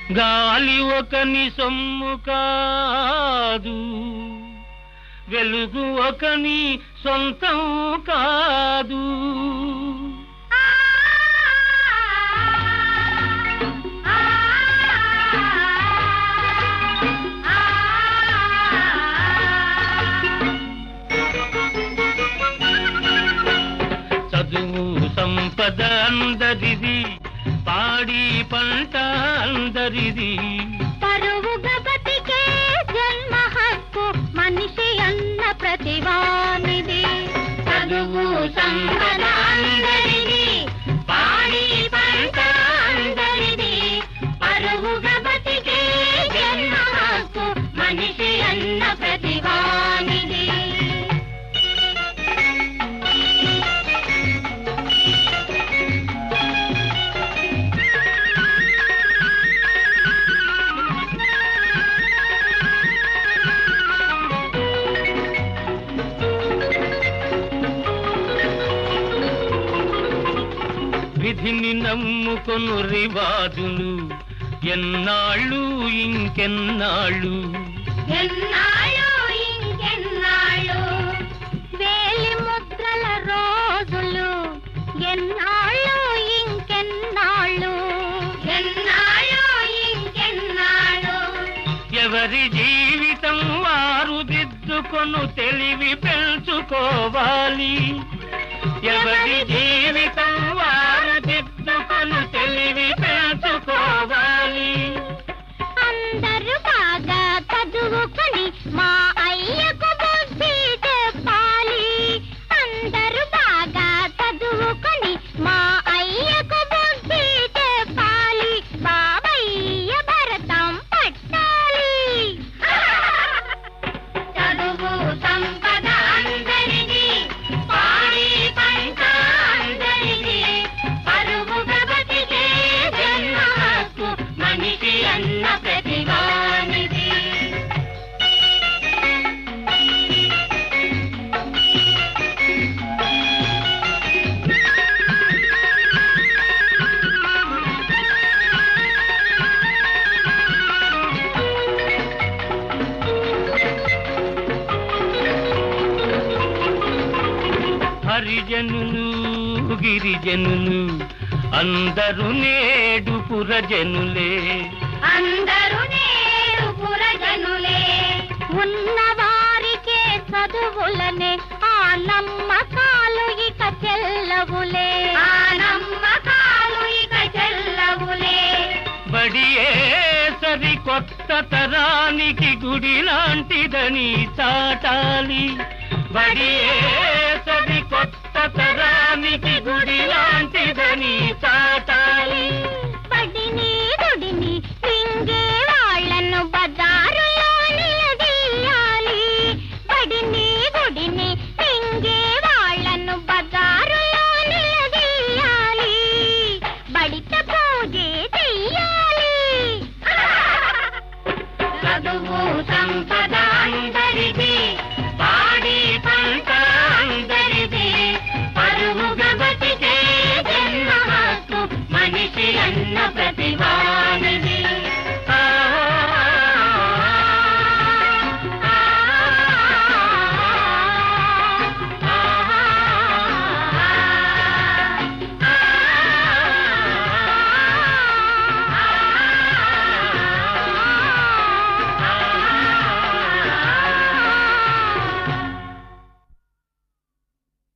గాలి ఒకని సొమ్ము కాదు వెలుగు ఒకని సొంతం కాదు చదువు సంపద అందరిది పాడి పంట అందరిది పరువుగా బతికే జన్మ హక్కు మనిషి అన్న ప్రతివానిది చదువు సంపద అందరిది పాడి పంట అందరిది పరువుగా బతికే జన్మ హక్కు మనిషి అన్న ప్రతివానిది విధిని నమ్ముకొను రివాజులు ఎన్నాళ్ళు ఇంకెన్నాళ్ళు ఎన్నాళ్ళు ఇంకెన్నాళ్ళు వేలి ముద్రల రోజులు ఎన్నాళ్ళు ఇంకెన్నాళ్ళు ఎన్నాళ్ళు ఇంకెన్నాళ్ళు ఎవరి జీవితం వారు దిద్దుకొను తెలివి పెంచుకోవాలి ఎవరి జీవితం వారు దిద్దుకొను తెలివి పెంచుకోవాలి అందరూ బాగా చదువుకొని మా అయ్యకు బుద్ధి చెప్పాలి అందరూ బాగా చదువుకొని మా అయ్యకు బుద్ధి చెప్పాలి బాబయ్య భరతం పట్టాలి చదువు సంపద అందరిది పాడి పంట అందరిది పరువుగా బతికే జన్మ హక్కు మనిషి అన్న ప్రతివానిది హరిజనులు గిరిజనులు అందరూ నేడు పురజనులే అందరూ నేడు పురజనులే ఉన్నవారికే చదువులనే ఆ నమ్మకాలు ఇక చెల్లవులే ఆ నమ్మకాలు ఇక చెల్లవులే బడియే సరి కొత్త తరానికి గుడి లాంటిదని చాటాలి బడియే సరి కొత్త తరానికి గుడి లాంటిదని